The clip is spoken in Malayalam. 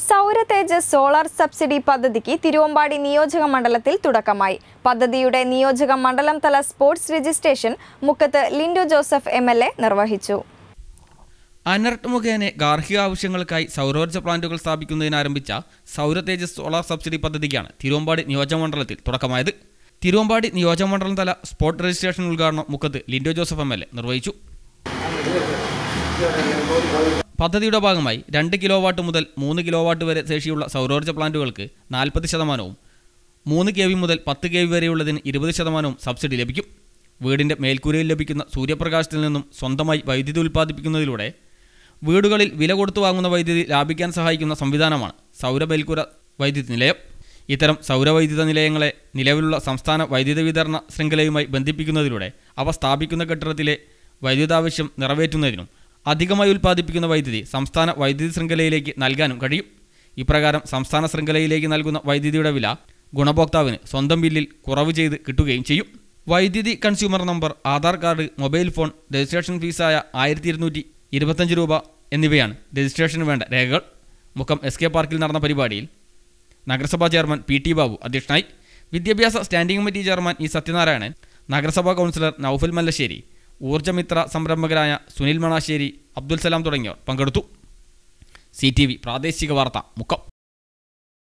സൗര തേജസ് സോളാർ സബ്സിഡി പദ്ധതിക്ക് തിരുവമ്പാടി നിയോജക മണ്ഡലത്തിൽ തുടക്കമായി പദ്ധതിയുടെ നിയോജക മണ്ഡലം തല സ്പോർട്സ് രജിസ്ട്രേഷൻ മുക്കത്ത് ലിൻഡോ ജോസഫ് എം നിർവഹിച്ചു അനർട്ട് മുഖേന ഗാർഹിക ആവശ്യങ്ങൾക്കായി സൗരോർജ്ജ പ്ലാന്റുകൾ സ്ഥാപിക്കുന്നതിന് ആരംഭിച്ച സൗര തേജസ് സോളാർ സബ്സിഡി പദ്ധതിക്കാണ് തിരുവമ്പാടി നിയോജകമണ്ഡലത്തിൽ തുടക്കമായത് തിരുവമ്പാടി നിയോജകമണ്ഡലം തല സ്പോട്ട് രജിസ്ട്രേഷൻ ഉദ്ഘാടനം മുക്കത്ത് Lindo Joseph M L A നിർവഹിച്ചു പദ്ധതിയുടെ ഭാഗമായി രണ്ട് കിലോ വാട്ട് മുതൽ മൂന്ന് കിലോ വാട്ട് വരെ ശേഷിയുള്ള സൗരോർജ്ജ പ്ലാന്റുകൾക്ക് നാൽപ്പത് ശതമാനവും മൂന്ന് കെ വി മുതൽ പത്ത് കെ വി വരെയുള്ളതിന് ഇരുപത് ശതമാനവും സബ്സിഡി ലഭിക്കും വീടിൻ്റെ മേൽക്കൂരയിൽ ലഭിക്കുന്ന സൂര്യപ്രകാശത്തിൽ നിന്നും സ്വന്തമായി വൈദ്യുതി ഉൽപ്പാദിപ്പിക്കുന്നതിലൂടെ വീടുകളിൽ വില കൊടുത്തു വാങ്ങുന്ന വൈദ്യുതി ലാഭിക്കാൻ സഹായിക്കുന്ന സംവിധാനമാണ് സൗര മേൽക്കൂര വൈദ്യുതി നിലയം ഇത്തരം സൗരവൈദ്യുത നിലയങ്ങളെ നിലവിലുള്ള സംസ്ഥാന വൈദ്യുത വിതരണ ശൃംഖലയുമായി ബന്ധിപ്പിക്കുന്നതിലൂടെ അവ സ്ഥാപിക്കുന്ന കെട്ടിടത്തിലെ വൈദ്യുതാവശ്യം നിറവേറ്റുന്നതിനും അധികമായി ഉൽപ്പാദിപ്പിക്കുന്ന വൈദ്യുതി സംസ്ഥാന വൈദ്യുതി ശൃംഖലയിലേക്ക് നൽകാനും കഴിയും ഇപ്രകാരം സംസ്ഥാന ശൃംഖലയിലേക്ക് നൽകുന്ന വൈദ്യുതിയുടെ വില ഗുണഭോക്താവിന് സ്വന്തം ബില്ലിൽ കുറവ് ചെയ്ത് കിട്ടുകയും ചെയ്യും വൈദ്യുതി consumer number Aadhaar card mobile phone registration ഫീസായ ആയിരത്തി ഇരുന്നൂറ്റി ഇരുപത്തഞ്ച് രൂപ എന്നിവയാണ് രജിസ്ട്രേഷന് വേണ്ട രേഖകൾ മുക്കം എസ് കെ പാർക്കിൽ നടന്ന പരിപാടിയിൽ നഗരസഭാ ചെയർമാൻ പി ടി ബാബു അധ്യക്ഷനായി വിദ്യാഭ്യാസ standing committee chairman E Sathyanarayanan നഗരസഭാ കൗൺസിലർ നൌഫൽ മല്ലശ്ശേരി ഊർജ്ജമിത്ര സംരംഭകരായ സുനിൽ മണാശ്ശേരി അബ്ദുൽ സലാം തുടങ്ങിയവർ പങ്കെടുത്തു സി ടി വി പ്രാദേശിക വാർത്ത മുക്കം